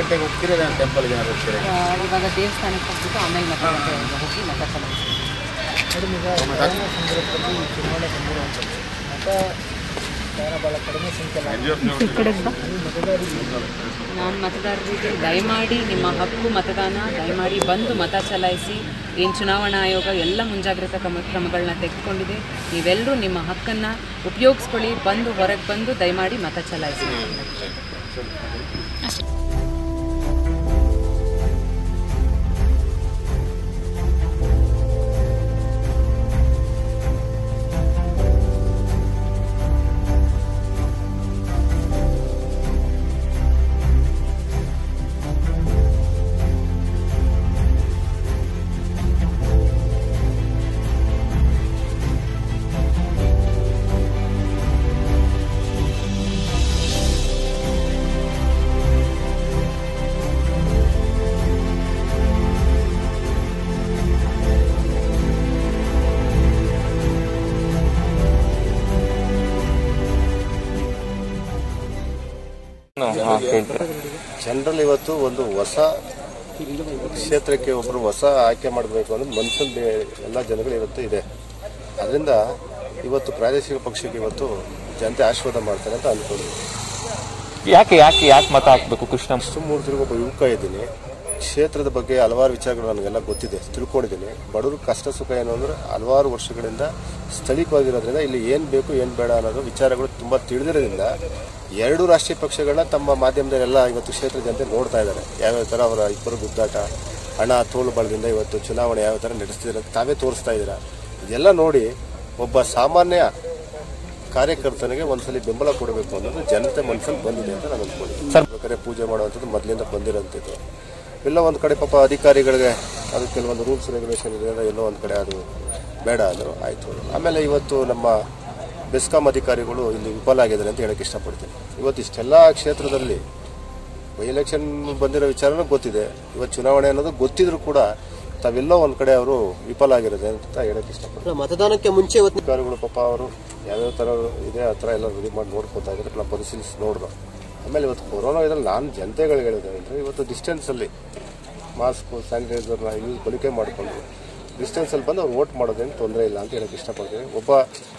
ಗಂಟೆಗೆ ಹೋಗ್ತೀರಾ ಟೆಂಪಲ್ಗೆ ಏನಾದ್ರು ಹೋಗ್ತೀರಾ ಆ, ಇವಾಗ ದೇವಸ್ಥಾನಕ್ಕೆ ಹೋಗ್ಬಿಟ್ಟು ಆಮೇಲೆ ಮತ್ತೆ ಮತ್ತೆ ಹೋಗಿ ಮತ ಚಲಾಯಿಸ್ತೀವಿ ಮೇಡಮ್ ಈಗ ಕೊರೋನಾ ಸಂದರ್ಭದಲ್ಲಿ ಈ ಚುನಾವಣೆ ಬಂದಿರುವಂಥದ್ದು ಮತ ದಾನ ಭಾಳ ಕಡಿಮೆ ಸಂಖ್ಯೆಯಲ್ಲಿ ಮತದಾರರಿಗೆ ನಾನು ಮತದಾರರಿಗೆ ದಯಮಾಡಿ ನಿಮ್ಮ ಹಕ್ಕು ಮತದಾನ ದಯಮಾಡಿ ಬಂದು ಮತ ಚಲಾಯಿಸಿ ಏನು ಚುನಾವಣಾ ಆಯೋಗ ಎಲ್ಲ ಮುಂಜಾಗ್ರತಾ ಕ್ರಮ ಕ್ರಮಗಳನ್ನ ತೆಗೆದುಕೊಂಡಿದೆ ನೀವೆಲ್ಲರೂ ನಿಮ್ಮ ಹಕ್ಕನ್ನು ಉಪಯೋಗಿಸ್ಕೊಳ್ಳಿ ಬಂದು ಹೊರಗೆ ಬಂದು ದಯಮಾಡಿ ಮತ ಚಲಾಯಿಸಿ ಜನರಲ್ ಇವತ್ತು ಒಂದು ಹೊಸ ಕ್ಷೇತ್ರಕ್ಕೆ ಒಬ್ಬರು ಹೊಸ ಆಯ್ಕೆ ಮಾಡಬೇಕು ಅನ್ನೋದು ಮನಸ್ಸಲ್ಲಿ ಎಲ್ಲ ಜನಗಳು ಇವತ್ತು ಇದೆ ಅದರಿಂದ ಇವತ್ತು ಪ್ರಾದೇಶಿಕ ಪಕ್ಷಕ್ಕೆ ಇವತ್ತು ಜನತೆ ಆಶೀರ್ವಾದ ಮಾಡ್ತಾರೆ ಅಂತ ಅಂದ್ಕೊಂಡಿದ್ದೀನಿ ಯಾಕೆ ಯಾಕೆ ಯಾಕೆ ಮತ ಹಾಕ್ಬೇಕು ಕೃಷ್ಣ ಕೃಷ್ಣಮೂರ್ತಿಗೆ ಒಬ್ಬ ಯುವಕ ಇದ್ದೀನಿ ಕ್ಷೇತ್ರದ ಬಗ್ಗೆ ಹಲವಾರು ವಿಚಾರಗಳು ನನಗೆಲ್ಲ ಗೊತ್ತಿದೆ ತಿಳ್ಕೊಂಡಿದ್ದೀನಿ ಬಡವ್ರ ಕಷ್ಟ ಸುಖ ಏನು ಅಂದರೆ ಹಲವಾರು ವರ್ಷಗಳಿಂದ ಸ್ಥಳೀಯವಾಗಿರೋದ್ರಿಂದ ಇಲ್ಲಿ ಏನು ಬೇಕು ಏನು ಬೇಡ ಅನ್ನೋದು ವಿಚಾರಗಳು ತುಂಬ ತಿಳಿದಿರೋದ್ರಿಂದ ಎರಡು ರಾಷ್ಟ್ರೀಯ ಪಕ್ಷಗಳನ್ನ ತಮ್ಮ ಮಾಧ್ಯಮದಲ್ಲೆಲ್ಲ ಇವತ್ತು ಕ್ಷೇತ್ರ ಜನತೆ ನೋಡ್ತಾ ಇದ್ದಾರೆ ಯಾವ್ಯಾವ ಥರ ಅವರ ಇಬ್ಬರು ಗುದ್ದಾಟ ಹಣ ತೋಳು ಬಳದಿಂದ ಇವತ್ತು ಚುನಾವಣೆ ಯಾವ ಥರ ನಡೆಸ್ತಿದ್ದಾರೆ ಅಂತ ತಾವೇ ತೋರಿಸ್ತಾ ಇದ್ದೀರಾ ಇದೆಲ್ಲ ನೋಡಿ ಒಬ್ಬ ಸಾಮಾನ್ಯ ಕಾರ್ಯಕರ್ತನಿಗೆ ಒಂದ್ಸಲಿ ಬೆಂಬಲ ಕೊಡಬೇಕು ಅನ್ನೋದು ಜನತೆ ಮನಸ್ಸಲ್ಲಿ ಬಂದಿದೆ ಅಂತ ನಾನು ಅನ್ಕೊಂಡಿದ್ದೀನಿ ಬೇಕಾದ್ರೆ ಪೂಜೆ ಮಾಡುವಂಥದ್ದು ಮೊದಲಿಂದ ಬಂದಿರೋಂಥದ್ದು ಎಲ್ಲ ಒಂದು ಕಡೆ ಪಾಪ ಅಧಿಕಾರಿಗಳಿಗೆ ಅದು ಕೆಲವೊಂದು ರೂಲ್ಸ್ ರೆಗ್ಯುಲೇಷನ್ ಇದೆ ಅಂದ್ರೆ ಎಲ್ಲೋ ಒಂದು ಕಡೆ ಅದು ಬೇಡ ಅಂದರು ಆಯಿತು ಆಮೇಲೆ ಇವತ್ತು ನಮ್ಮ ಬೆಸ್ಕಾಂ ಅಧಿಕಾರಿಗಳು ಇಲ್ಲಿ ವಿಫಲ ಆಗಿದ್ದಾರೆ ಅಂತ ಹೇಳಕ್ಕೆ ಇಷ್ಟಪಡ್ತೀನಿ ಇವತ್ತು ಇಷ್ಟೆಲ್ಲ ಕ್ಷೇತ್ರದಲ್ಲಿ ಬೈ ಎಲೆಕ್ಷನ್ ಬಂದಿರೋ ವಿಚಾರನೂ ಗೊತ್ತಿದೆ ಇವತ್ತು ಚುನಾವಣೆ ಅನ್ನೋದು ಗೊತ್ತಿದ್ರು ಕೂಡ ತಾವೆಲ್ಲೋ ಒಂದು ಕಡೆ ಅವರು ವಿಫಲ ಆಗಿರೋದೆ ಅಂತ ಹೇಳಕ್ಕೆ ಇಷ್ಟಪಡ್ತೀನಿ ಮತದಾನಕ್ಕೆ ಮುಂಚೆ ಇವತ್ತು ಅಧಿಕಾರಿಗಳು ಪಾಪ ಅವರು ಯಾವ್ಯಾವ ಥರ ಇದೆ ಆ ಥರ ಎಲ್ಲ ರೆಡಿ ಮಾಡಿ ನೋಡ್ಕೊತಾ ಇದ್ದಾರೆ ನಾವು ಪರಿಶೀಲಿಸಿ ನೋಡಿದ್ರು ಆಮೇಲೆ ಇವತ್ತು ಕೊರೋನಾ ಇದ್ರಲ್ಲಿ ನಾನು ಜನತೆಗಳಿಗೆ ಹೇಳಿದೆ ಅಂದರೆ ಇವತ್ತು ಡಿಸ್ಟೆನ್ಸಲ್ಲಿ ಮಾಸ್ಕು ಸ್ಯಾನಿಟೈಸರ್ನ ಯೂಸ್ ಬಳಕೆ ಮಾಡಿಕೊಂಡು ಡಿಸ್ಟೆನ್ಸಲ್ಲಿ ಬಂದು ಅವ್ರು ವೋಟ್ ಮಾಡೋದೇನು ತೊಂದರೆ ಇಲ್ಲ ಅಂತ ಹೇಳಕ್ಕೆ ಇಷ್ಟಪಡ್ತೀನಿ ಒಬ್ಬ